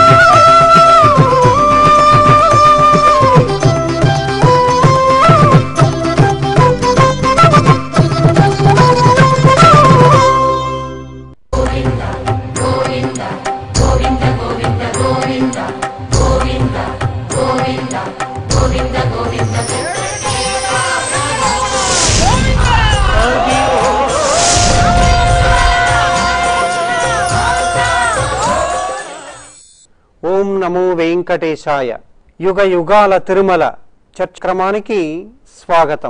ఓం నమో వెంకటేశాయ యుగ యుగాల తిరుమల చక్రమానికి స్వాగతం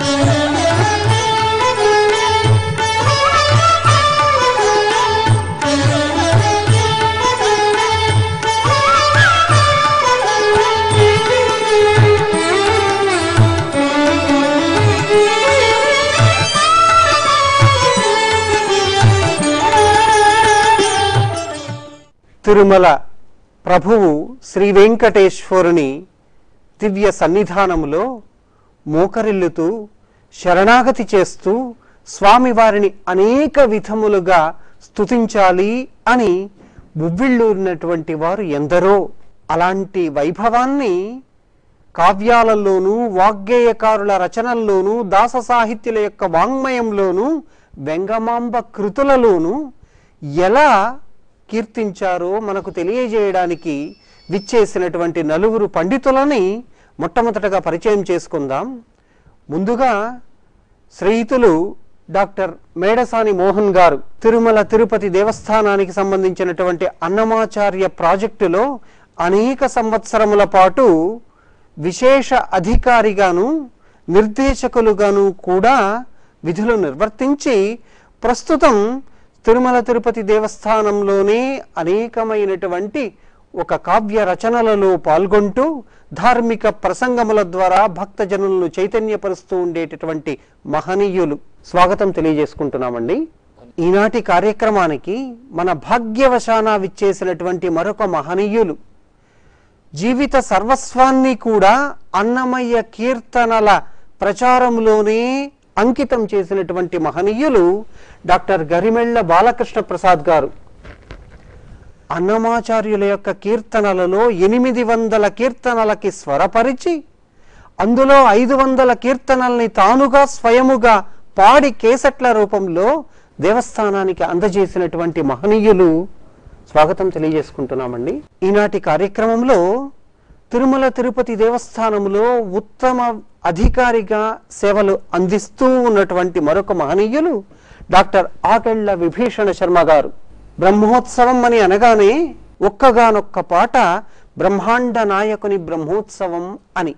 తిరుమల ప్రభువు శ్రీ వెంకటేశ్వరుని దివ్య సన్నిధానములో మోకరిల్లుతూ శరణాగతి చేస్తూ స్వామివారిని అనేక విధములుగా స్తుతించాలి అని బువ్విళ్ళూరినటువంటి వారు ఎందరో అలాంటి వైభవాన్ని కావ్యాలలోనూ వాగ్గేయకారుల రచనల్లోనూ దాస సాహిత్యుల యొక్క వాంగ్మయంలోనూ వెంగమాంబ కృతులలోనూ ఎలా కీర్తించారో మనకు తెలియజేయడానికి విచ్చేసినటువంటి నలుగురు పండితులని మొట్టమొదటగా పరిచయం చేసుకుందాం ముందుగా శ్రీయుతులు డాక్టర్ మేడసాని మోహన్ గారు తిరుమల తిరుపతి దేవస్థానానికి సంబంధించినటువంటి అన్నమాచార్య ప్రాజెక్టులో అనేక సంవత్సరముల పాటు విశేష అధికారిగాను నిర్దేశకులుగాను కూడా విధులు నిర్వర్తించి ప్రస్తుతం తిరుమల తిరుపతి దేవస్థానంలోనే అనేకమైనటువంటి ఒక కావ్య రచనలలో పాల్గొంటూ ధార్మిక ప్రసంగముల ద్వారా భక్తజనులను చైతన్యపరుస్తూ ఉండేటటువంటి మహనీయులు స్వాగతం తెలియజేసుకుంటున్నామండి ఈనాటి కార్యక్రమానికి మన భాగ్యవశాన విచ్చేసినటువంటి మరొక మహనీయులు జీవిత సర్వస్వాన్ని కూడా అన్నమయ్య కీర్తనల ప్రచారంలోనే అంకితం చేసినటువంటి మహనీయులు డాక్టర్ గరిమెళ్ల బాలకృష్ణ ప్రసాద్ గారు అన్నమాచార్యుల యొక్క కీర్తనలలో ఎనిమిది వందల కీర్తనలకి స్వరపరిచి అందులో ఐదు వందల కీర్తనల్ని తానుగా స్వయముగా పాడి కేసట్ల రూపంలో దేవస్థానానికి అందజేసినటువంటి మహనీయులు స్వాగతం తెలియజేసుకుంటున్నామండి ఈనాటి కార్యక్రమంలో తిరుమల తిరుపతి దేవస్థానంలో ఉత్తమ అధికారిగా సేవలు అందిస్తూ ఉన్నటువంటి మరొక మహనీయులు డాక్టర్ ఆకెళ్ల విభీషణ శర్మ గారు బ్రహ్మోత్సవం అని అనగానే ఒక్కగానొక్క పాట బ్రహ్మాండ నాయకుని బ్రహ్మోత్సవం అని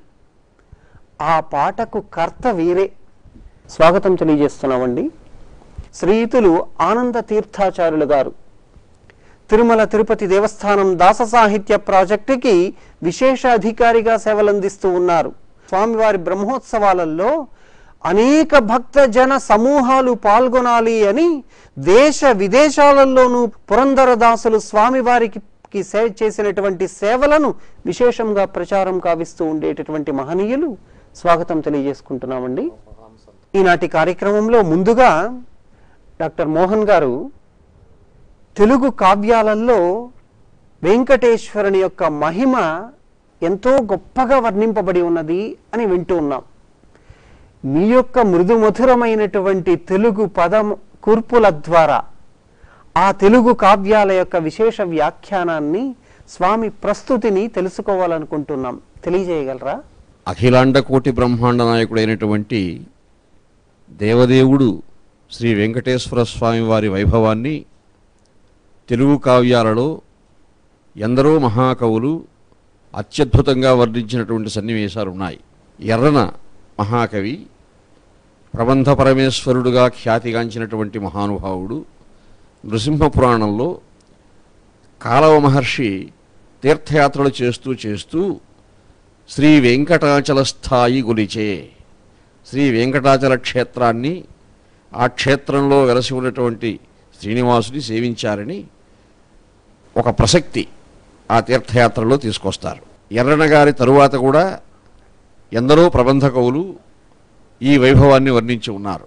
ఆ పాటకు కర్త వీరే స్వాగతం తెలియజేస్తున్నామండి శ్రీయుతులు ఆనంద తీర్థాచార్యులు గారు తిరుమల తిరుపతి దేవస్థానం దాస సాహిత్య ప్రాజెక్టుకి విశేష అధికారిగా సేవలందిస్తూ ఉన్నారు స్వామివారి బ్రహ్మోత్సవాలలో అనేక భక్త జన సమూహాలు పాల్గొనాలి అని దేశ విదేశాలలోనూ పురంధరదాసులు స్వామివారికి కి సేవ చేసినటువంటి సేవలను విశేషంగా ప్రచారం కావిస్తూ ఉండేటటువంటి మహనీయులు స్వాగతం తెలియజేసుకుంటున్నామండి ఈనాటి కార్యక్రమంలో ముందుగా డాక్టర్ మోహన్ గారు తెలుగు కావ్యాలలో వెంకటేశ్వరుని యొక్క మహిమ ఎంతో గొప్పగా వర్ణింపబడి ఉన్నది అని వింటూ ఉన్నాం మీ యొక్క మృదు మధురమైనటువంటి తెలుగు పదం కూర్పుల ద్వారా ఆ తెలుగు కావ్యాల యొక్క విశేష వ్యాఖ్యానాన్ని స్వామి ప్రస్తుతిని తెలుసుకోవాలనుకుంటున్నాం తెలియజేయగలరా అఖిలాండ కోటి బ్రహ్మాండ నాయకుడైనటువంటి దేవదేవుడు శ్రీ వెంకటేశ్వర స్వామి వారి వైభవాన్ని తెలుగు కావ్యాలలో ఎందరో మహాకవులు అత్యద్భుతంగా వర్ణించినటువంటి సన్నివేశాలు ఉన్నాయి ఎర్రన మహాకవి ప్రబంధ పరమేశ్వరుడుగా ఖ్యాతిగాంచినటువంటి మహానుభావుడు నృసింహ పురాణంలో కాలవ మహర్షి తీర్థయాత్రలు చేస్తూ చేస్తూ శ్రీ వెంకటాచల స్థాయి గులిచే శ్రీ వెంకటాచల క్షేత్రాన్ని ఆ క్షేత్రంలో వెలసి ఉన్నటువంటి శ్రీనివాసుని సేవించారని ఒక ప్రసక్తి ఆ తీర్థయాత్రలో తీసుకొస్తారు ఎర్రన గారి తరువాత కూడా ఎందరో ప్రబంధ కవులు ఈ వైభవాన్ని వర్ణించి ఉన్నారు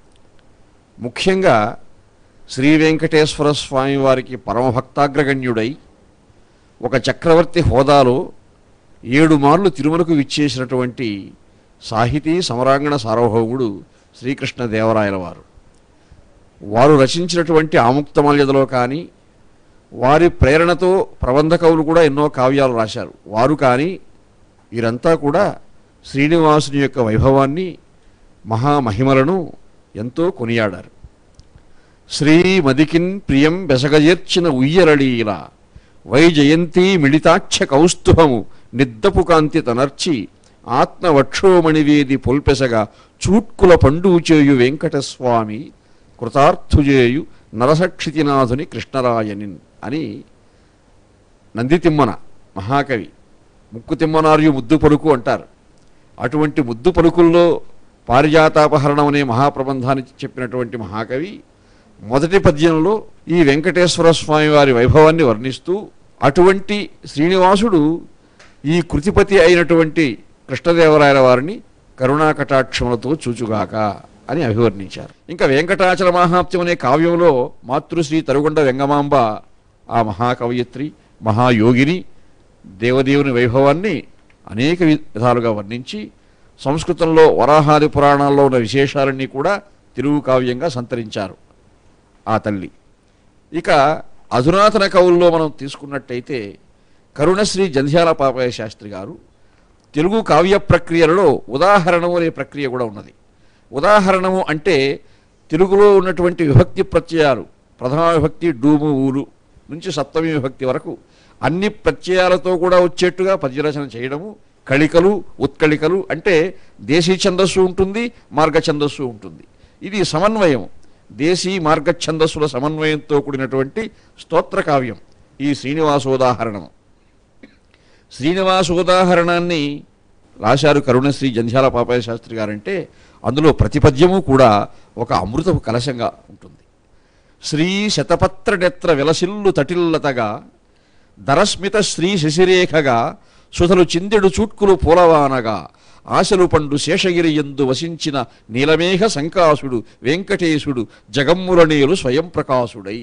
ముఖ్యంగా శ్రీ వెంకటేశ్వర స్వామి వారికి పరమభక్తాగ్రగణ్యుడై ఒక చక్రవర్తి హోదాలో ఏడు మార్లు తిరుమలకు విచ్చేసినటువంటి సాహితీ సమరాంగణ సార్వభౌముడు శ్రీకృష్ణదేవరాయల వారు వారు రచించినటువంటి ఆముక్తమాల్యదలో కానీ వారి ప్రేరణతో ప్రబంధ కవులు కూడా ఎన్నో కావ్యాలు రాశారు వారు కానీ వీరంతా కూడా శ్రీనివాసుని యొక్క వైభవాన్ని మహామహిమలను ఎంతో కొనియాడారు శ్రీమదికిన్ ప్రియం బెసగజేర్చిన ఉయ్యరళీల వైజయంతి మిళితాక్ష కౌస్తుభము నిద్దపు కాంతి తనర్చి ఆత్మవక్షోమణివేది పొల్పెసగా చూట్కుల పండుచేయు వెంకటస్వామి కృతార్థుజేయు నరసక్షితినాథుని కృష్ణరాయనిన్ అని నందితిమ్మన మహాకవి ముక్కు తిమ్మనార్యు ముద్దు పలుకు అంటారు అటువంటి ముద్దు పలుకుల్లో పారిజాతాపహరణం అనే మహాప్రబంధాన్ని చెప్పినటువంటి మహాకవి మొదటి పద్యంలో ఈ వెంకటేశ్వర స్వామి వారి వైభవాన్ని వర్ణిస్తూ అటువంటి శ్రీనివాసుడు ఈ కృతిపతి అయినటువంటి కృష్ణదేవరాయల వారిని కరుణాకటాక్షములతో చూచుగాక అని అభివర్ణించారు ఇంకా వెంకటాచల మహాత్మ్యం అనే కావ్యంలో మాతృశ్రీ తరుగుండ వెంగమాంబ ఆ మహాకవయిత్రి మహాయోగిని దేవదేవుని వైభవాన్ని అనేక విధాలుగా వర్ణించి సంస్కృతంలో వరాహాది పురాణాల్లో ఉన్న విశేషాలన్నీ కూడా తెలుగు కావ్యంగా సంతరించారు ఆ తల్లి ఇక అధునాతన కవుల్లో మనం తీసుకున్నట్టయితే కరుణశ్రీ జంధ్యాల పాపయ్య శాస్త్రి గారు తెలుగు కావ్య ప్రక్రియలలో ఉదాహరణము అనే ప్రక్రియ కూడా ఉన్నది ఉదాహరణము అంటే తెలుగులో ఉన్నటువంటి విభక్తి ప్రత్యయాలు ప్రథమ విభక్తి డూము ఊలు నుంచి సప్తమి విభక్తి వరకు అన్ని ప్రత్యయాలతో కూడా వచ్చేట్టుగా పద్యరచన చేయడము కళికలు ఉత్కళికలు అంటే దేశీ ఛందస్సు ఉంటుంది మార్గ ఛందస్సు ఉంటుంది ఇది సమన్వయం దేశీ మార్గ ఛందస్సుల సమన్వయంతో కూడినటువంటి స్తోత్ర కావ్యం ఈ శ్రీనివాసోదాహరణం శ్రీనివాసోదాహరణాన్ని రాశారు కరుణశ్రీ జంధ్యాల పాపయ్య శాస్త్రి గారంటే అందులో ప్రతిపద్యము కూడా ఒక అమృతపు కలశంగా ఉంటుంది శ్రీ శతపత్రనెత్ర విలసిల్లు తటిల్లతగా దరస్మిత శ్రీ శశిరేఖగా సుధలు చిందెడు చూట్కులు పూలవానగా ఆశలు పండు శేషగిరి ఎందు వసించిన నీలమేఘ సంకాసుడు వెంకటేశుడు జగమ్ములనేలు స్వయం ప్రకాశుడై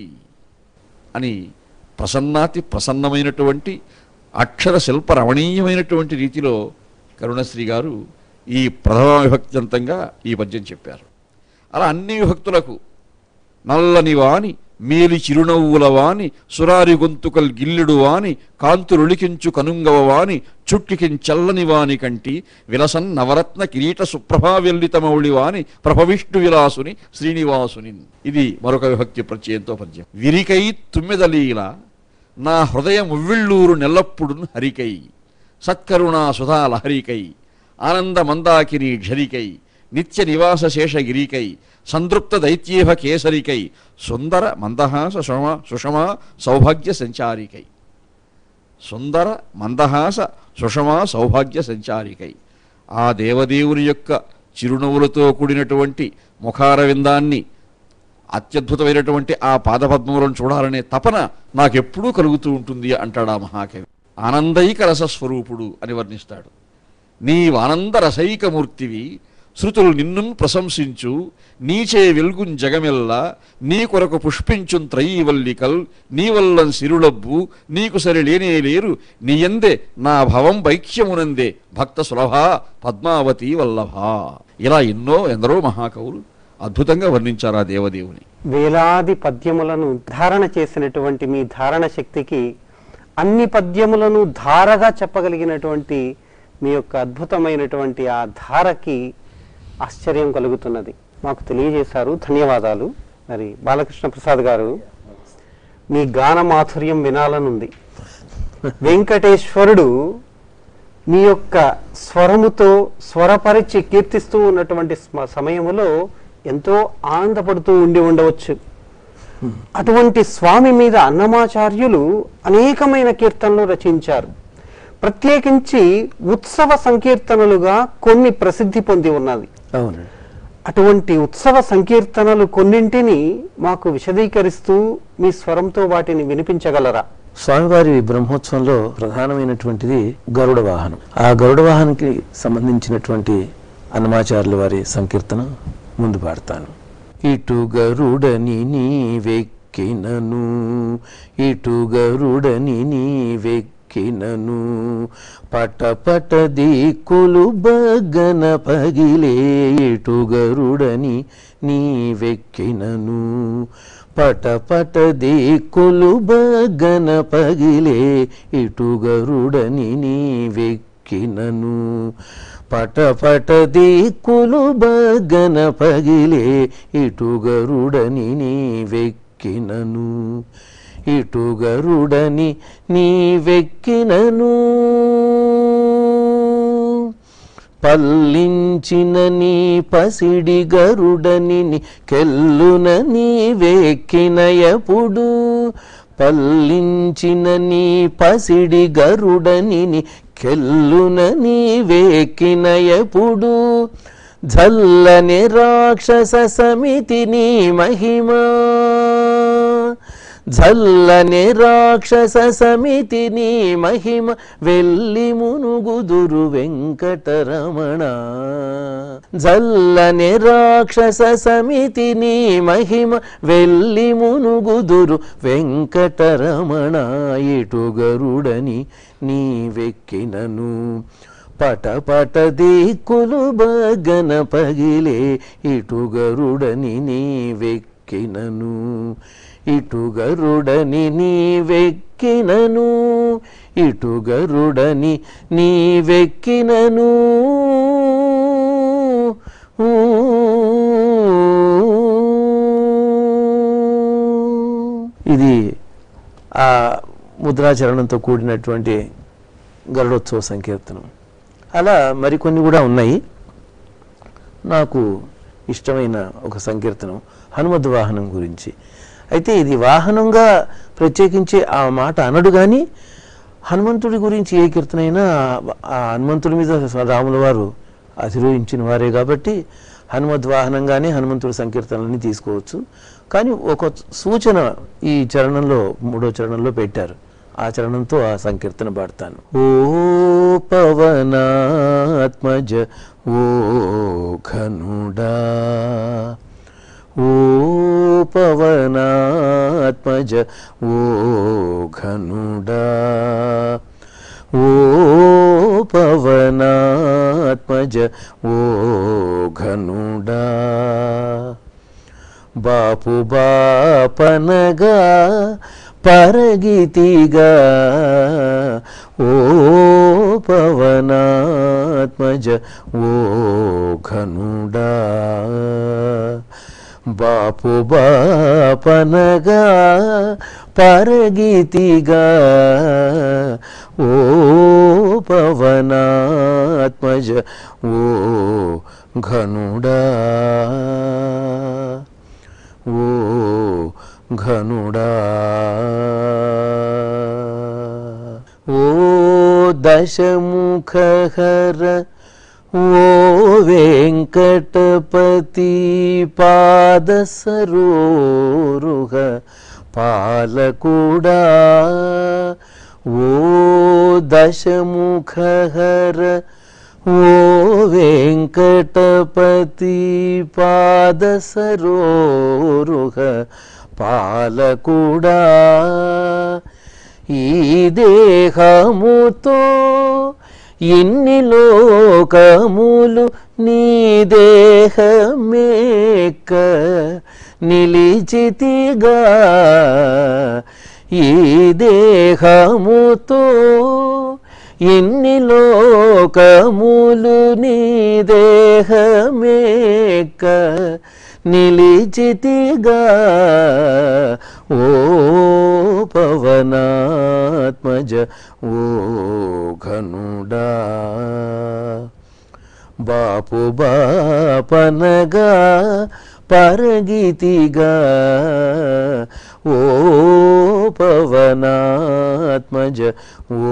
అని ప్రసన్నాతి ప్రసన్నమైనటువంటి అక్షర శిల్ప రమణీయమైనటువంటి రీతిలో కరుణశ్రీ గారు ఈ ప్రథమ విభక్త్యంతంగా ఈ పద్యం చెప్పారు అలా అన్ని విభక్తులకు నల్లని వాని మేలి చిరునవ్వుల వాని సురారి గొంతుకల్ గిల్లుడు వాని కాంతులులికించు కనుంగవ వాని చుట్టికిన్ చల్లని వాని కంటి విలసన్ నవరత్న కిరీట సుప్రభావెల్లితమౌళి వాని ప్రభవిష్ణు విలాసుని శ్రీనివాసుని ఇది మరొక విభక్తి ప్రత్యయంతో పద్యం విరికై తుమ్మెదలీల నా హృదయం ఉవ్విళ్ళూరు నెల్లప్పుడు హరికై సత్కరుణా సుధా లహరికై ఆనంద మందాకిని ఝరికై నిత్య నివాస శేషగిరికై సంతృప్త దైత్యేభ కేసరికై సుందర మందహాస సుషమ సుషమ సౌభాగ్య సంచారికై సుందర మందహాస సుషమా సౌభాగ్య సంచారికై ఆ దేవదేవుని యొక్క చిరునవ్వులతో కూడినటువంటి ముఖారవిందాన్ని అత్యద్భుతమైనటువంటి ఆ పాదపద్మములను చూడాలనే తపన నాకెప్పుడూ కలుగుతూ ఉంటుంది అంటాడు ఆ మహాకవి ఆనందైక రసస్వరూపుడు అని వర్ణిస్తాడు నీవానంద రసైకమూర్తివి శృతులు నిన్నున్ ప్రశంసించు నీచే వెల్గున్ జగమెల్ల నీ కొరకు పుష్పించున్ త్రయీవల్లికల్ నీ వల్లం సిరులబ్బు నీకు సరి లేనే లేరు నీయందే నా భవం బైక్యమునందే భక్త సులభా పద్మావతి వల్లభా ఇలా ఎన్నో ఎందరో మహాకవులు అద్భుతంగా వర్ణించారు ఆ దేవదేవుని వేలాది పద్యములను ధారణ చేసినటువంటి మీ ధారణ శక్తికి అన్ని పద్యములను ధారగా చెప్పగలిగినటువంటి మీ యొక్క అద్భుతమైనటువంటి ఆ ధారకి ఆశ్చర్యం కలుగుతున్నది మాకు తెలియజేశారు ధన్యవాదాలు మరి బాలకృష్ణ ప్రసాద్ గారు మీ గాన మాధుర్యం వినాలనుంది వెంకటేశ్వరుడు మీ యొక్క స్వరముతో స్వరపరిచి కీర్తిస్తూ ఉన్నటువంటి స్మ- సమయములో ఎంతో ఆనందపడుతూ ఉండి ఉండవచ్చు అటువంటి స్వామి మీద అన్నమాచార్యులు అనేకమైన కీర్తనలు రచించారు ప్రత్యేకించి ఉత్సవ సంకీర్తనలుగా కొన్ని ప్రసిద్ధి పొంది ఉన్నవి అవునండి అటువంటి ఉత్సవ సంకీర్తనలు కొన్నింటిని మాకు విశదీకరిస్తూ మీ స్వరంతో వాటిని వినిపించగలరా స్వామివారి బ్రహ్మోత్సవంలో ప్రధానమైనటువంటిది గరుడ వాహనం ఆ గరుడ వాహనానికి సంబంధించినటువంటి అన్నమాచార్యుల వారి సంకీర్తన ముందు పాడతాను ఇటు గరుడని నీవెక్కి వెక్కినను ఇటు గరుడని నీ వెక్కినను పట పట దిక్కులు బగ్గన పగిలే ఇటు గరుడని నీ వెక్కినను పట పట దిక్కులు బగ్గన పగిలే ఇటు గరుడని నీ వెక్కినను పట పట దిక్కులు బగ్గన పగిలే ఇటు గరుడని నీ వెక్కినను ఇటు గరుడని నీ వెక్కినను పల్లించిన నీ పసిడి గరుడని ని కెల్లున నీ వెక్కినయపుడు పల్లించిన నీ పసిడి గరుడని ని కెల్లున నీ వెక్కినయపుడు జల్లని రాక్షస సమితి నీ మహిమా జల్లని రాక్షస సమితి నీ మహిమ వెళ్ళి మునుగుదురు వెంకటరమణ జల్లని రాక్షస సమితి నీ మహిమ వెళ్ళి మునుగుదురు వెంకటరమణ ఇటు గరుడని నీ వెక్కినను పట పట దిక్కులు బగన పగిలే ఇటు గరుడని నీ వెక్కినను ఇటు గరుడని నీ వెక్కినను ఇటు గరుడని నీ వెక్కినను ఇది ఆ ముద్రాచరణంతో కూడినటువంటి గరుడోత్సవ సంకీర్తనం అలా మరికొన్ని కూడా ఉన్నాయి నాకు ఇష్టమైన ఒక సంకీర్తనం హనుమద్ వాహనం గురించి అయితే ఇది వాహనంగా ప్రత్యేకించి ఆ మాట అనడు కానీ హనుమంతుడి గురించి ఏ కీర్తనైనా ఆ హనుమంతుడి మీద రాముల వారు అధిరోహించిన వారే కాబట్టి హనుమద్ వాహనంగానే హనుమంతుడి సంకీర్తనలని తీసుకోవచ్చు కానీ ఒక సూచన ఈ చరణంలో మూడో చరణంలో పెట్టారు ఆ చరణంతో ఆ సంకీర్తన పాడతాను ఓ పవనాత్మజ ఓ ఘనుడా ఓ పవనాత్మజ ఓ ఘనుడా ఓ పవనాత్మజ ఓ ఘనుడా బాపు బాపనగా పరగితిగా ఓ పవనాత్మజ ఓ ఘనుడా బాపు బాపనగా పరగితిగా ఓ పవనాత్మజ ఓ ఘనుడా ఓ ఘనుడా ఓ దశముఖహర ఓ వెంకటపతి పాద సరోరుహ పాలకుడా ఓ దశముఖహర ఓ వెంకటపతి పాద సరోరుహ పాలకుడా ఈ దేహముతో ఎన్ని లోకములు నీ దేహమేక నిలిచితిగా ఈ దేహముతో ఎన్ని లోకములు నీ దేహమేక నిలిచితిగా ఓ పవనాత్మజ ఓ ఘనుడా బాపు బాపనగా పరగితిగా ఓ పవనాత్మజ ఓ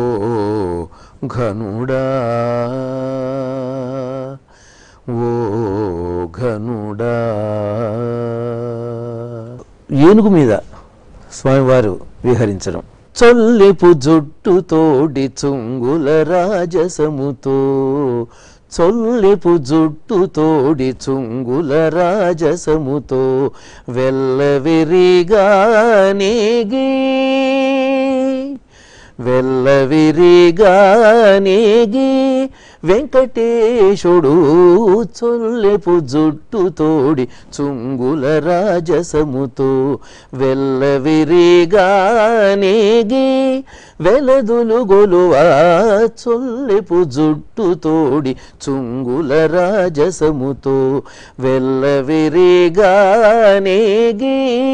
ఘనుడా ఓ ఘనుడా ఏనుగు మీద స్వామివారు విహరించడం చొల్లెపు జుట్టు తోడి చుంగుల రాజసముతో చొల్లెపు జుట్టు తోడి చుంగుల రాజసముతో వెల్లవిరిగా నేగి వెల్లవిరిగా నేగి వెంకటేశుడు చొల్లెపు జుట్టు తోడి చుంగుల రాజసముతో వెల్లవిరిగా నేగి వెలదులు గొలువా చొల్లెపు జుట్టు తోడి చుంగుల రాజసముతో వెల్లవిరిగా నేగి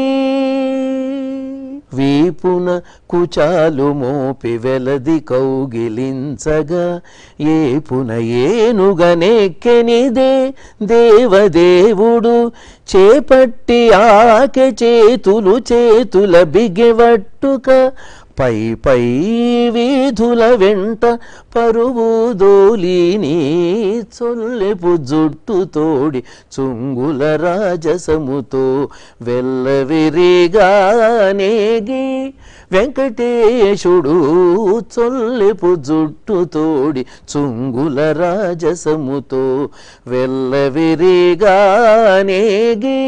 వీపున కుచాలు మోపి వెలది కౌగిలించగా ఏపున ఏనుగనెక్కెనిదే దేవదేవుడు చేపట్టి ఆకె చేతులు చేతుల బిగెవట్టుక పై పై వీధుల వెంట పరువు దోలిని చొల్లెపు జుట్టు తోడి చుంగుల రాజసముతో వెల్లవిరిగా నేగి వెంకటేశుడు చొల్లెపు జుట్టు తోడి చుంగుల రాజసముతో వెల్లవిరిగా నేగి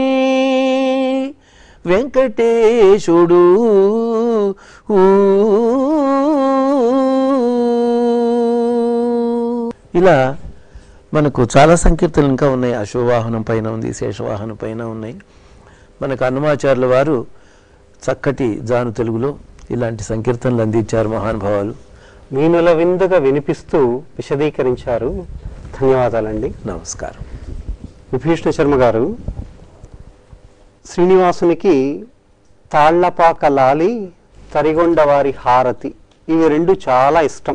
వెంకటేశుడు ఊ. ఇలా మనకు చాలా సంకీర్తనలు ఇంకా ఉన్నాయి అశ్వవాహనం పైన ఉంది శేషవాహనం పైన ఉన్నాయి మనకు హనుమాచార్యుల వారు చక్కటి జాను తెలుగులో ఇలాంటి సంకీర్తనలు అందించారు మహానుభావాలు మీనుల విందుగా వినిపిస్తూ విశదీకరించారు ధన్యవాదాలండి నమస్కారం విభీషణ శర్మ గారు శ్రీనివాసునికి తాళ్లపాక లాలి తరిగొండవారి హారతి ఇవి రెండు చాలా ఇష్టం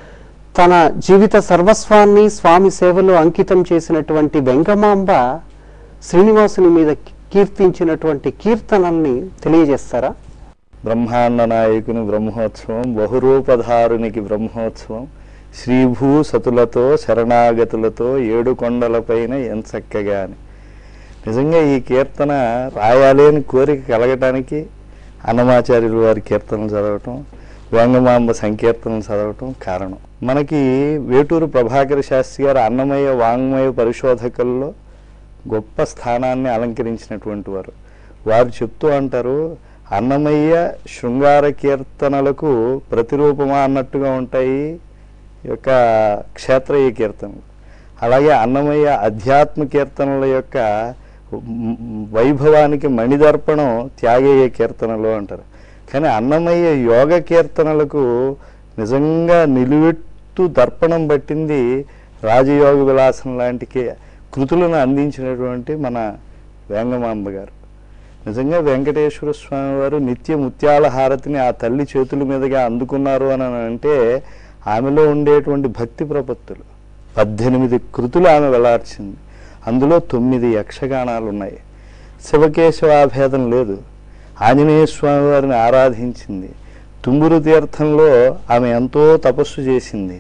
తన జీవిత సర్వస్వాన్ని స్వామి సేవలో అంకితం చేసినటువంటి వెంగమాంబ శ్రీనివాసుని మీద కీర్తించినటువంటి కీర్తనల్ని తెలియజేస్తారా బ్రహ్మాండ నాయకుని బ్రహ్మోత్సవం బహురూపధారునికి బ్రహ్మోత్సవం శ్రీభూ సతులతో శరణాగతులతో ఏడు కొండలపైన ఎంచక్కగా అని నిజంగా ఈ కీర్తన రాయాలి అని కోరిక కలగటానికి అన్నమాచార్యులు వారి కీర్తనలు చదవటం వేంగమాంబ సంకీర్తనలు చదవటం కారణం మనకి వేటూరు ప్రభాకర శాస్త్రి గారు అన్నమయ వాంగ్మయ పరిశోధకుల్లో గొప్ప స్థానాన్ని అలంకరించినటువంటి వారు వారు చెప్తూ అంటారు అన్నమయ్య శృంగార కీర్తనలకు ప్రతిరూపమా అన్నట్టుగా ఉంటాయి ఈ యొక్క క్షేత్రయ కీర్తనలు అలాగే అన్నమయ్య అధ్యాత్మ కీర్తనల యొక్క మ్, వైభవానికి మణిదర్పణం త్యాగేయ కీర్తనలు అంటారు కానీ అన్నమయ్య యోగ కీర్తనలకు నిజంగా నిలువెట్టు దర్పణం పట్టింది రాజయోగ విలాసం లాంటి కే- కృతులను అందించినటువంటి మన వేంగమాంబ గారు నిజంగా వెంకటేశ్వర స్వామి వారు నిత్య ముత్యాల హారతిని ఆ తల్లి చేతుల మీదుగా అందుకున్నారు అని అంటే ఆమెలో ఉండేటువంటి భక్తి ప్రపత్తులు పద్దెనిమిది కృతులు ఆమె వెలార్చింది అందులో తొమ్మిది యక్షగానాలు ఉన్నాయి శివకేశవాభేదం లేదు ఆంజనేయ స్వామి వారిని ఆరాధించింది తుంగురు తీర్థంలో ఆమె ఎంతో తపస్సు చేసింది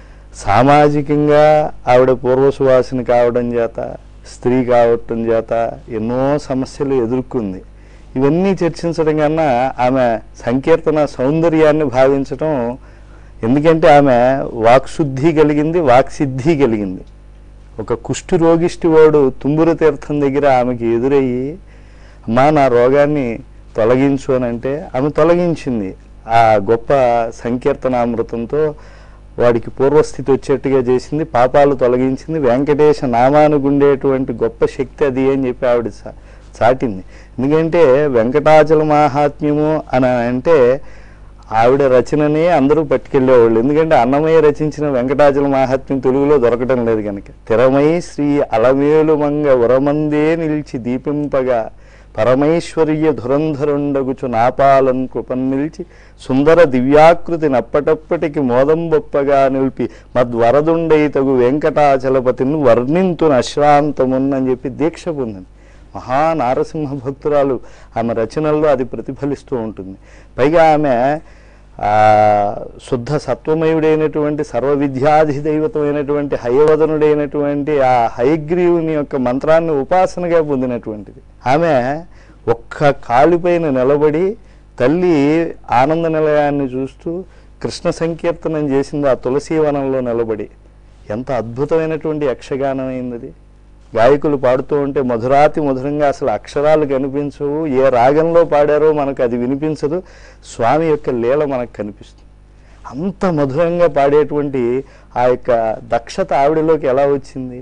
సామాజికంగా ఆవిడ పూర్వసువాసిని కావడం చేత స్త్రీ కావటం చేత ఎన్నో సమస్యలు ఎదుర్కొంది ఇవన్నీ చర్చించడం కన్నా ఆమె సంకీర్తన సౌందర్యాన్ని భావించటం ఎందుకంటే ఆమె వాక్శుద్ధి కలిగింది వాక్సిద్ధి కలిగింది ఒక కుష్టి రోగిష్టి వాడు తుంబురు తీర్థం దగ్గర ఆమెకి ఎదురయ్యి అమ్మా నా రోగాన్ని తొలగించు అని అంటే ఆమె తొలగించింది ఆ గొప్ప సంకీర్తనామృతంతో వాడికి పూర్వస్థితి వచ్చేట్టుగా చేసింది పాపాలు తొలగించింది వెంకటేశ నామానికి ఉండేటువంటి గొప్ప శక్తి అది అని చెప్పి ఆవిడ చా- చాటింది ఎందుకంటే వెంకటాచల మాహాత్మ్యము అని అంటే ఆవిడ రచనని అందరూ పట్టుకెళ్ళేవాళ్ళు ఎందుకంటే అన్నమయ్య రచించిన వెంకటాచల మాహాత్మ్యం తెలుగులో దొరకటం లేదు కనుక తిరమై శ్రీ అలమేలు మంగ ఉరమందే నిలిచి దీపింపగా పరమైశ్వర్య ధురంధరుండగుచు నాపాలన్ కృపన్ నిలిచి సుందర దివ్యాకృతి నప్పటప్పటికి మోదం బొప్పగా నిలిపి మద్వరదుండై తగు వెంకటాచలపతిని వర్ణింతున అశ్రాంతమున్ అని చెప్పి దీక్ష పొందింది మహా నారసింహ భక్తురాలు ఆమె రచనల్లో అది ప్రతిఫలిస్తూ ఉంటుంది పైగా ఆమె ఆ, శుద్ధ సత్వమయుడైనటువంటి సర్వ విద్యాధిదైవతమైనటువంటి హయవదనుడైనటువంటి ఆ హయగ్రీవుని యొక్క మంత్రాన్ని ఉపాసనగా పొందినటువంటిది ఆమె ఒక్క కాలిపైన నిలబడి తల్లి ఆనంద నిలయాన్ని చూస్తూ కృష్ణ సంకీర్తనం చేసింది ఆ తులసీవనంలో నిలబడి ఎంత అద్భుతమైనటువంటి యక్షగానం అయింది అది గాయకులు పాడుతూ ఉంటే మధురాతి మధురంగా అసలు అక్షరాలు కనిపించవు ఏ రాగంలో పాడారో మనకు అది వినిపించదు స్వామి యొక్క లీల మనకు కనిపిస్తుంది అంత మధురంగా పాడేటువంటి ఆ యొక్క దక్షత ఆవిడలోకి ఎలా వచ్చింది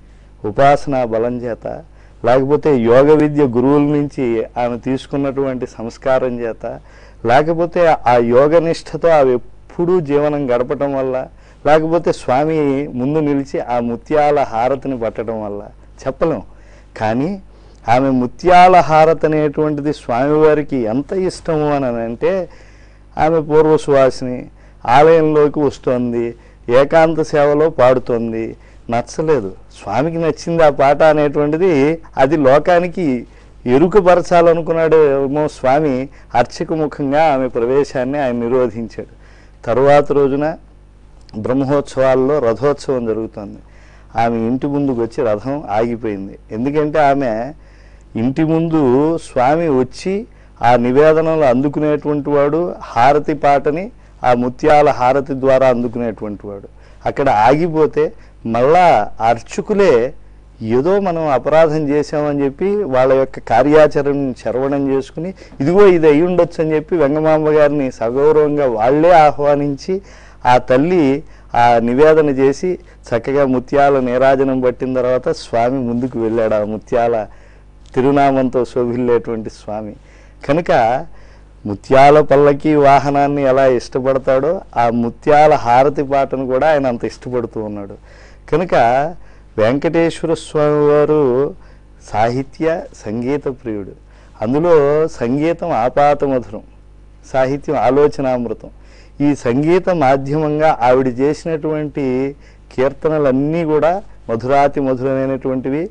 ఉపాసన బలం చేత లేకపోతే యోగ విద్య గురువుల నుంచి ఆమె తీసుకున్నటువంటి సంస్కారం చేత లేకపోతే ఆ యోగ నిష్ఠతో ఆమె ఎప్పుడూ జీవనం గడపటం వల్ల లేకపోతే స్వామి ముందు నిలిచి ఆ ముత్యాల హారతిని పట్టడం వల్ల చెప్పలేం కానీ ఆమె ముత్యాల హారతి అనేటువంటిది స్వామివారికి ఎంత ఇష్టము అని అంటే ఆమె పూర్వ సువాసిని ఆలయంలోకి వస్తోంది ఏకాంత సేవలో పాడుతోంది నచ్చలేదు స్వామికి నచ్చింది ఆ పాట అనేటువంటిది అది లోకానికి ఎరుకపరచాలనుకున్నాడు ఏమో స్వామి అర్చక ముఖంగా ఆమె ప్రవేశాన్ని ఆయన నిరోధించాడు తరువాత రోజున బ్రహ్మోత్సవాల్లో రథోత్సవం జరుగుతుంది ఆమె ఇంటి ముందుకు వచ్చి రథం ఆగిపోయింది ఎందుకంటే ఆమె ఇంటి ముందు స్వామి వచ్చి ఆ నివేదనలు అందుకునేటువంటి వాడు హారతి పాటని ఆ ముత్యాల హారతి ద్వారా అందుకునేటువంటి వాడు అక్కడ ఆగిపోతే మళ్ళా అర్చకులే ఏదో మనం అపరాధం చేసామని చెప్పి వాళ్ళ యొక్క కార్యాచరణను చరవణం చేసుకుని ఇదిగో ఇది అయి ఉండొచ్చు అని చెప్పి వెంగమాంబ గారిని సగౌరవంగా వాళ్ళే ఆహ్వానించి ఆ తల్లి ఆ నివేదన చేసి చక్కగా ముత్యాల నీరాజనం పట్టిన తర్వాత స్వామి ముందుకు వెళ్ళాడు ఆ ముత్యాల తిరునామంతో శోభిల్లేటువంటి స్వామి కనుక ముత్యాల పల్లకి వాహనాన్ని ఎలా ఇష్టపడతాడో ఆ ముత్యాల హారతి పాటను కూడా ఆయన అంత ఇష్టపడుతూ ఉన్నాడు కనుక వెంకటేశ్వర స్వామి వారు సాహిత్య సంగీత ప్రియుడు అందులో సంగీతం ఆపాత మధురం సాహిత్యం ఆలోచనామృతం ఈ సంగీత మాధ్యమంగా ఆవిడ చేసినటువంటి కీర్తనలన్నీ కూడా మధురాతి మధురమైనటువంటివి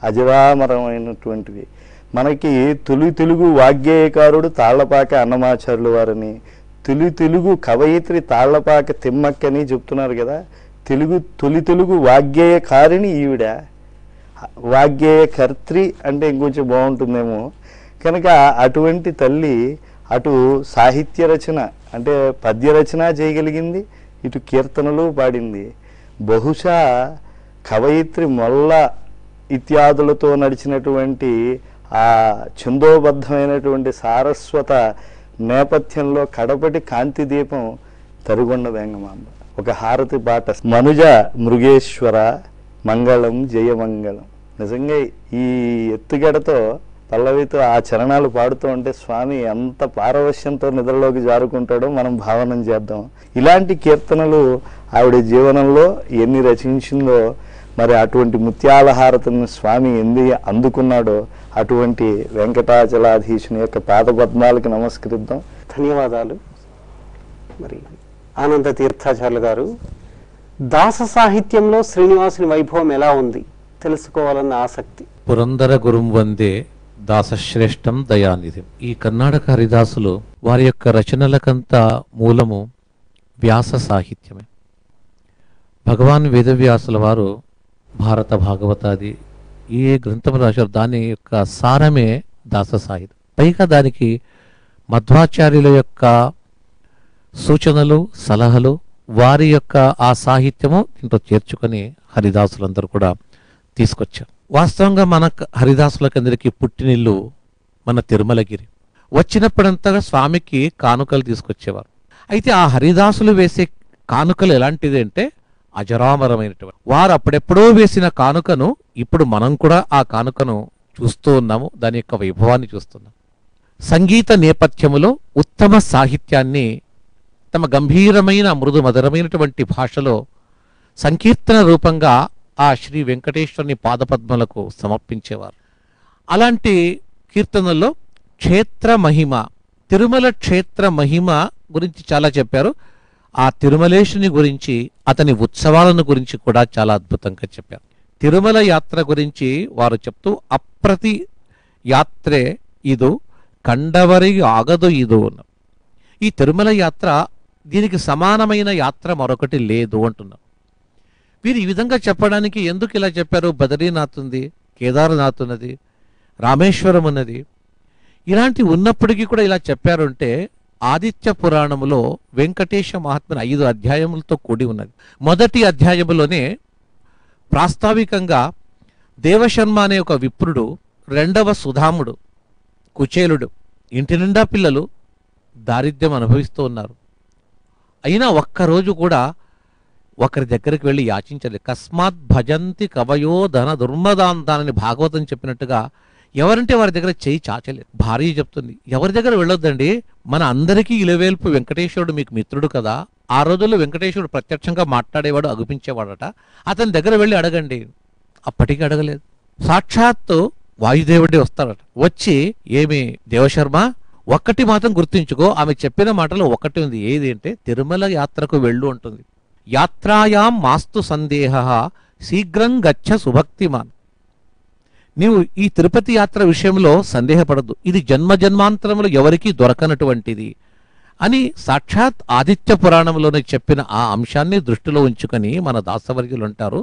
అజరామరమైనటువంటివి మనకి తొలి తెలుగు వాగ్గేయకారుడు తాళ్లపాక అన్నమాచార్యులు వారని తొలి తెలుగు కవయిత్రి తాళ్లపాక తిమ్మక్కని చెప్తున్నారు కదా తెలుగు తొలి తెలుగు వాగ్గేయకారిణి ఈవిడ వాగ్గేయ కర్త్రి అంటే ఇంకొంచెం బాగుంటుందేమో కనుక అటువంటి తల్లి అటు సాహిత్య రచన అంటే పద్య రచన చేయగలిగింది ఇటు కీర్తనలు పాడింది బహుశా కవయిత్రి మొల్ల ఇత్యాదులతో నడిచినటువంటి ఆ ఛందోబద్ధమైనటువంటి సారస్వత నేపథ్యంలో కడపటి కాంతి దీపం తరిగొండ వేంగమాంబ ఒక హారతి పాట మనుజ మృగేశ్వర మంగళం జయమంగళం నిజంగా ఈ ఎత్తుగడతో పల్లవితో ఆ చరణాలు పాడుతూ ఉంటే స్వామి ఎంత పారవశ్యంతో నిద్రలోకి జారుకుంటాడో మనం భావనం చేద్దాం ఇలాంటి కీర్తనలు ఆవిడ జీవనంలో ఎన్ని రచించిందో మరి అటువంటి ముత్యాల హారతిని స్వామి ఎంది అందుకున్నాడో అటువంటి వెంకటాచలాధీశుని యొక్క పాదపద్మాలకు నమస్కరిద్దాం ధన్యవాదాలు మరి ఆనంద తీర్థాచార్యులు గారు దాస సాహిత్యంలో శ్రీనివాసుని వైభవం ఎలా ఉంది తెలుసుకోవాలన్న ఆసక్తి పురందర గురుం వందే దాసశ్రేష్టం దయానిధిం ఈ కర్ణాటక హరిదాసులు వారి యొక్క రచనలకంతా మూలము వ్యాస సాహిత్యమే భగవాన్ వేదవ్యాసుల వారు భారత భాగవతాది ఏ గ్రంథం రాశారు దాని యొక్క సారమే దాస సాహిత్యం పైగా దానికి మధ్వాచార్యుల యొక్క సూచనలు సలహాలు వారి యొక్క ఆ సాహిత్యము దీంట్లో చేర్చుకొని హరిదాసులందరూ కూడా తీసుకొచ్చారు వాస్తవంగా మన క- హరిదాసులకందరికీ పుట్టినిల్లు మన తిరుమలగిరి వచ్చినప్పుడంతా స్వామికి కానుకలు తీసుకొచ్చేవారు అయితే ఆ హరిదాసులు వేసే కానుకలు ఎలాంటిది అంటే అజరామరమైనటువంటి వారు అప్పుడెప్పుడో వేసిన కానుకను ఇప్పుడు మనం కూడా ఆ కానుకను చూస్తూ ఉన్నాము దాని యొక్క వైభవాన్ని చూస్తున్నాం సంగీత నేపథ్యములో ఉత్తమ సాహిత్యాన్ని తమ గంభీరమైన మృదు మధురమైనటువంటి భాషలో సంకీర్తన రూపంగా ఆ శ్రీ వెంకటేశ్వరుని పాదపద్మలకు సమర్పించేవారు అలాంటి కీర్తనల్లో క్షేత్ర మహిమ తిరుమల క్షేత్ర మహిమ గురించి చాలా చెప్పారు ఆ తిరుమలేశుని గురించి అతని ఉత్సవాలను గురించి కూడా చాలా అద్భుతంగా చెప్పారు తిరుమల యాత్ర గురించి వారు చెప్తూ అప్రతి యాత్రే ఇదు కండవరి ఆగదు ఇదు అన్నారు ఈ తిరుమల యాత్ర దీనికి సమానమైన యాత్ర మరొకటి లేదు అంటున్నారు వీరు ఈ విధంగా చెప్పడానికి ఎందుకు ఇలా చెప్పారు బదరీనాథ్ ఉంది కేదార్నాథ్ ఉన్నది రామేశ్వరం ఉన్నది ఇలాంటి ఉన్నప్పటికీ కూడా ఇలా చెప్పారు అంటే ఆదిత్య పురాణములో వెంకటేశ మహాత్మని ఐదు అధ్యాయములతో కూడి ఉన్నది మొదటి అధ్యాయములోనే ప్రాస్తావికంగా దేవశర్మ అనే ఒక విప్రుడు రెండవ సుధాముడు కుచేలుడు ఇంటి నిండా పిల్లలు దారిద్ర్యం అనుభవిస్తూ ఉన్నారు అయినా ఒక్కరోజు కూడా ఒకరి దగ్గరికి వెళ్ళి యాచించలేదు కస్మాత్ భజంతి కవయో ధన దుర్మదాంతానని భాగవతం చెప్పినట్టుగా ఎవరంటే వారి దగ్గర చేయి చాచలేదు భార్య చెప్తుంది ఎవరి దగ్గర వెళ్ళొద్దండి మన అందరికీ ఇలవేల్పు వెంకటేశ్వరుడు మీకు మిత్రుడు కదా ఆ రోజుల్లో వెంకటేశ్వరుడు ప్రత్యక్షంగా మాట్లాడేవాడు అగుపించేవాడట అతని దగ్గర వెళ్ళి అడగండి అప్పటికి అడగలేదు సాక్షాత్తు వాయుదేవుడే వస్తాడట వచ్చి ఏమి దేవశర్మ ఒక్కటి మాత్రం గుర్తుంచుకో ఆమె చెప్పిన మాటలో ఒకటి ఉంది ఏది అంటే తిరుమల యాత్రకు వెళ్ళు అంటుంది యాత్రాయాం మాస్తు సందేహ శీఘ్రం గచ్చ సుభక్తిమాన్ నీవు ఈ తిరుపతి యాత్ర విషయంలో సందేహపడద్దు ఇది జన్మ జన్మాంతరములు ఎవరికీ దొరకనటువంటిది అని సాక్షాత్ ఆదిత్య పురాణంలోనే చెప్పిన ఆ అంశాన్ని దృష్టిలో ఉంచుకొని మన దాసవర్యులు అంటారు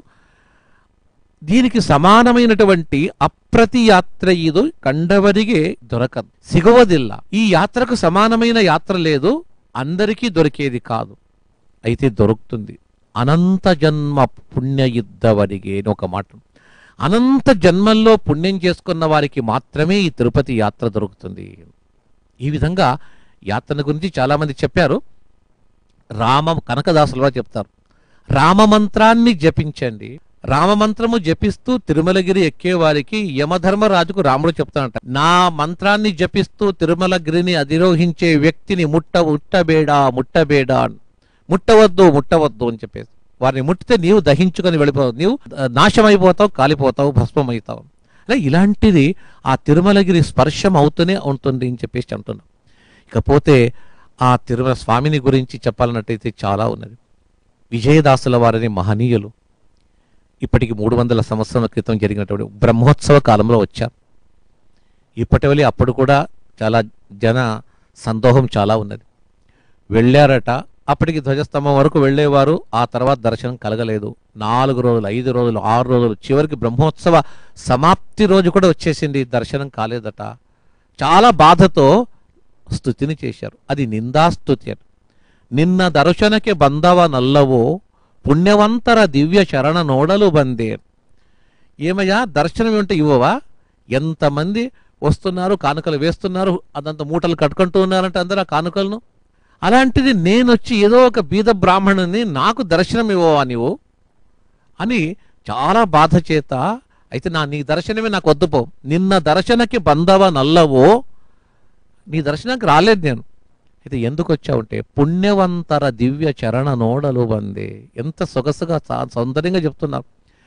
దీనికి సమానమైనటువంటి అప్రతి యాత్ర ఇది కండవరిగే దొరకదు సిగవదిల్ల ఈ యాత్రకు సమానమైన యాత్ర లేదు అందరికీ దొరికేది కాదు అయితే దొరుకుతుంది అనంత జన్మ పుణ్య యుద్ధవరిగే అని ఒక మాట అనంత జన్మల్లో పుణ్యం చేసుకున్న వారికి మాత్రమే ఈ తిరుపతి యాత్ర దొరుకుతుంది ఈ విధంగా యాత్ర గురించి చాలామంది చెప్పారు రామ కనకదాసులు వారు చెప్తారు రామమంత్రాన్ని జపించండి రామమంత్రము జపిస్తూ తిరుమలగిరి ఎక్కే వారికి యమధర్మరాజుకు రాముడు చెప్తానంట నా మంత్రాన్ని జపిస్తూ తిరుమలగిరిని అధిరోహించే వ్యక్తిని ముట్ట ముట్టబేడా ముట్టబేడా ముట్టవద్దు ముట్టవద్దు అని చెప్పేసి వారిని ముట్టితే నీవు దహించుకొని వెళ్ళిపోతావు నీవు ఆ, నాశమైపోతావు కాలిపోతావు భస్మమవుతావు అలా ఇలాంటిది ఆ తిరుమలగిరి స్పర్శం అవుతూనే ఉంటుంది అని చెప్పేసి అంటున్నాం ఇకపోతే ఆ తిరుమల స్వామిని గురించి చెప్పాలన్నట్టయితే చాలా ఉన్నది విజయదాసుల వారిని మహనీయులు ఇప్పటికి మూడు వందల సంవత్సరాల క్రితం జరిగినటువంటి బ్రహ్మోత్సవ కాలంలో వచ్చారు ఇప్పటి వల్ల అప్పుడు కూడా చాలా జన సందోహం చాలా ఉన్నది వెళ్ళారట అప్పటికి ధ్వజస్తంభం వరకు వెళ్ళేవారు ఆ తర్వాత దర్శనం కలగలేదు నాలుగు రోజులు ఐదు రోజులు ఆరు రోజులు చివరికి బ్రహ్మోత్సవ సమాప్తి రోజు కూడా వచ్చేసింది దర్శనం కాలేదట చాలా బాధతో స్థుతిని చేశారు అది నిందాస్తుతి అని నిన్న దర్శనಕ್ಕೆ ಬಂದವ ನಲ್ಲವೋ పుణ్యవంతర దివ్య శరణ నోడలు బందే ఏమయ్యా దర్శనం ఏమిటి ఇవ్వవా ఎంతమంది వస్తున్నారు కానుకలు వేస్తున్నారు అదంత మూటలు కట్టుకుంటూ ఉన్నారంటే అందరూ ఆ కానుకలను అలాంటిది నేను వచ్చి ఏదో ఒక బీద బ్రాహ్మణుని నాకు దర్శనం ఇవ్వవా నీవు అని చాలా బాధ చేత అయితే నా నీ దర్శనమే నాకు వద్దు పో నిన్న దర్శనకి బందవ నల్లవో నీ దర్శనానికి రాలేదు నేను అయితే ఎందుకు వచ్చావంటే పుణ్యవంతర దివ్య చరణ నోడలు బందే ఎంత సొగసుగా సా- సౌందర్యంగా చెప్తున్నారు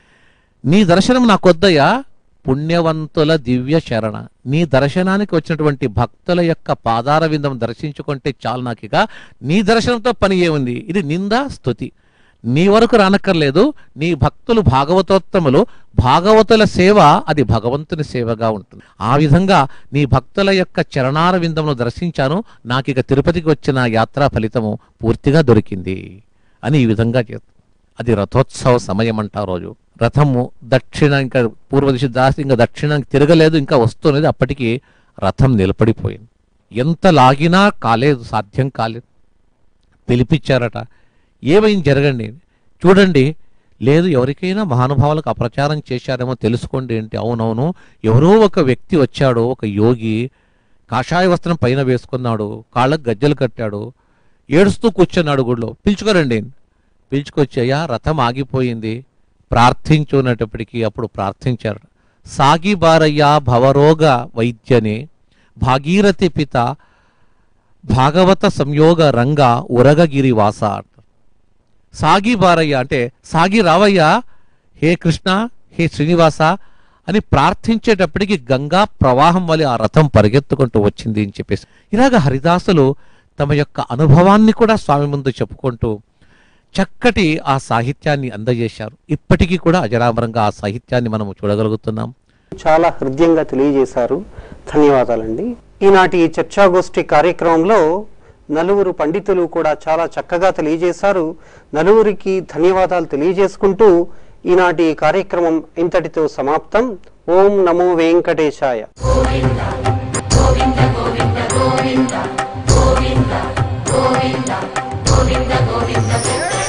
నీ దర్శనం నాకు వద్దయ్యా పుణ్యవంతుల దివ్య శరణ నీ దర్శనానికి వచ్చినటువంటి భక్తుల యొక్క పాదార విందం దర్శించుకుంటే చాలు నాకు ఇక నీ దర్శనంతో పని ఏముంది ఇది నింద స్తుతి నీ వరకు రానక్కర్లేదు నీ భక్తులు భాగవతోత్తములు భాగవతుల సేవ అది భగవంతుని సేవగా ఉంటుంది ఆ విధంగా నీ భక్తుల యొక్క చరణార విందమును దర్శించాను నాకు ఇక తిరుపతికి వచ్చిన యాత్రా ఫలితము పూర్తిగా దొరికింది అని ఈ విధంగా చేస్తుంది అది రథోత్సవ సమయం అంట ఆ రోజు రథము దక్షిణ ఇంకా పూర్వ దిశ దాసి ఇంకా దక్షిణానికి తిరగలేదు ఇంకా వస్తున్నది అప్పటికి రథం నిలబడిపోయింది ఎంత లాగినా కాలేదు సాధ్యం కాలేదు పిలిపించారట ఏమైంది జరగండి చూడండి లేదు ఎవరికైనా మహానుభావులకు అప్రచారం చేశారేమో తెలుసుకోండి ఏంటి అవునవును ఎవరో ఒక వ్యక్తి వచ్చాడు ఒక యోగి కాషాయ వస్త్రం పైన వేసుకున్నాడు కాళ్ళకు గజ్జలు కట్టాడు ఏడుస్తూ కూర్చున్నాడు గుడిలో పిలుచుకోరండి పిలుచుకొచ్చి అయ్యా రథం ఆగిపోయింది ప్రార్థించున్నప్పటికీ అప్పుడు ప్రార్థించారు సాగి బారయ్యా భవరోగ వైద్యనే భాగీరథి పిత భాగవత సంయోగ రంగ ఉరగగిరి వాస అంటారు. సాగి బారయ్య అంటే సాగి రావయ్యా హే కృష్ణ హే శ్రీనివాస అని ప్రార్థించేటప్పటికి గంగా ప్రవాహం వల్ల ఆ రథం పరిగెత్తుకుంటూ వచ్చింది అని చెప్పేసి ఇలాగ హరిదాసులు తమ యొక్క అనుభవాన్ని కూడా స్వామి ముందు చెప్పుకుంటూ చక్కటి ఆ సాహిత్యాన్ని అందజేశారు ఇప్పటికీ కూడా అజరామరంగా ఆ సాహిత్యాన్ని మనం చూడగలుగుతున్నాం చాలా హృదయంగా తెలియజేశారు ధన్యవాదాలండి ఈనాటి ఈ చర్చాగోష్ఠి కార్యక్రమంలో నలుగురు పండితులు కూడా చాలా చక్కగా తెలియజేశారు నలుగురికి ధన్యవాదాలు తెలియజేసుకుంటూ ఈనాటి ఈ కార్యక్రమం ఇంతటితో సమాప్తం ఓం నమో వెంకటేశాయ గోవింద గోవింద